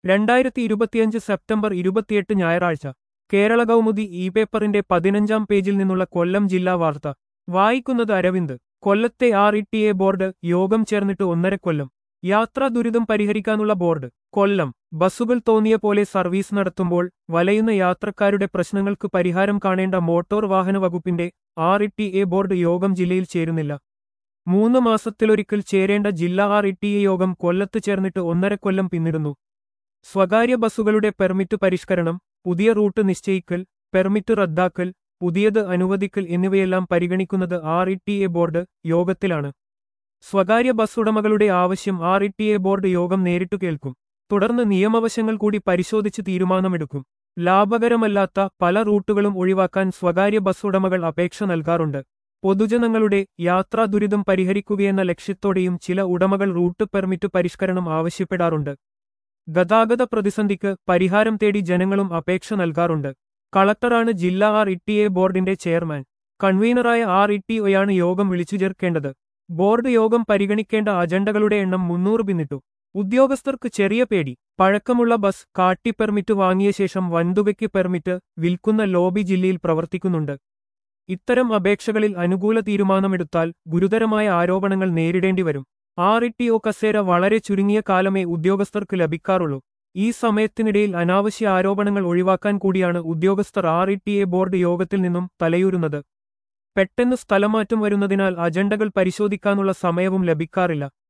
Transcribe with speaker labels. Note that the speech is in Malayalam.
Speaker 1: രണ്ടായിരത്തി ഇരുപത്തിയഞ്ച് സെപ്റ്റംബർ ഇരുപത്തിയെട്ട് ഞായറാഴ്ച കേരള കൗമുദി ഇ പേപ്പറിന്റെ പതിനഞ്ചാം പേജിൽ നിന്നുള്ള കൊല്ലം ജില്ലാ വാർത്ത വായിക്കുന്നത് അരവിന്ദ് കൊല്ലത്തെ R E T A board യോഗം ചേർന്നിട്ട് ഒന്നര കൊല്ലം യാത്രാ ദുരിതം പരിഹരിക്കാനുള്ള ബോർഡ് കൊല്ലം ബസ്സുകൾ തോന്നിയ പോലെ സർവീസ് നടത്തുമ്പോൾ വലയുന്ന യാത്രക്കാരുടെ പ്രശ്നങ്ങൾക്ക് പരിഹാരം കാണേണ്ട മോട്ടോർ വാഹന വകുപ്പിന്റെ R E T A board യോഗം ജില്ലയിൽ ചേരുന്നില്ല മൂന്ന് മാസത്തിലൊരിക്കൽ ചേരേണ്ട ജില്ലാ ആർ ഇ ടി എ യോഗം കൊല്ലത്ത് ചേർന്നിട്ട് ഒന്നര കൊല്ലം പിന്നിടുന്നു സ്വകാര്യ ബസ്സുകളുടെ പെർമിറ്റ് പരിഷ്കരണം പുതിയ റൂട്ട് നിശ്ചയിക്കൽ പെർമിറ്റ് റദ്ദാക്കൽ പുതിയത് അനുവദിക്കൽ എന്നിവയെല്ലാം പരിഗണിക്കുന്നത് R E T A board യോഗത്തിലാണ് സ്വകാര്യ ബസ് ഉടമകളുടെ ആവശ്യം R E T A board യോഗം നേരിട്ടു കേൾക്കും തുടർന്ന് നിയമവശങ്ങൾ കൂടി പരിശോധിച്ച് തീരുമാനമെടുക്കും ലാഭകരമല്ലാത്ത പല റൂട്ടുകളും ഒഴിവാക്കാൻ സ്വകാര്യ ബസ് ഉടമകൾ അപേക്ഷ നൽകാറുണ്ട് പൊതുജനങ്ങളുടെ യാത്രാ ദുരിതം പരിഹരിക്കുകയെന്ന ലക്ഷ്യത്തോടെയും ചില ഉടമകൾ റൂട്ട് പെർമിറ്റ് പരിഷ്കരണം ആവശ്യപ്പെടാറുണ്ട് ഗതാഗത പ്രതിസന്ധിക്ക് പരിഹാരം തേടി ജനങ്ങളും അപേക്ഷ നൽകാറുണ്ട് കളക്ടറാണ് ജില്ലാ ആർ ഇ ടി എ ബോർഡിന്റെ ചെയർമാൻ കൺവീനറായ ആർ ഇ ടി ഒയാണ് യോഗം വിളിച്ചു ചേർക്കേണ്ടത് ബോർഡ് യോഗം പരിഗണിക്കേണ്ട അജണ്ടകളുടെ എണ്ണം മുന്നൂറ് പിന്നിട്ടു ഉദ്യോഗസ്ഥർക്ക് ചെറിയ പേടി പഴക്കമുള്ള ബസ് കാട്ടി പെർമിറ്റ് വാങ്ങിയ ശേഷം വൻതുകയ്ക്ക് പെർമിറ്റ് വിൽക്കുന്ന ലോബി ജില്ലയിൽ പ്രവർത്തിക്കുന്നുണ്ട് ഇത്തരം അപേക്ഷകളിൽ അനുകൂല തീരുമാനമെടുത്താൽ ഗുരുതരമായ ആരോപണങ്ങൾ നേരിടേണ്ടി വരും ആർ ഇ ടി ഒ കസേര വളരെ ചുരുങ്ങിയ കാലമേ ഉദ്യോഗസ്ഥർക്ക് ലഭിക്കാറുള്ളൂ ഈ സമയത്തിനിടയിൽ അനാവശ്യ ആരോപണങ്ങൾ ഒഴിവാക്കാൻ കൂടിയാണ് ഉദ്യോഗസ്ഥർ R E T A board യോഗത്തിൽ നിന്നും തലയൂരുന്നത് പെട്ടെന്ന് സ്ഥലമാറ്റം വരുന്നതിനാൽ അജണ്ടകൾ പരിശോധിക്കാനുള്ള സമയവും ലഭിക്കാറില്ല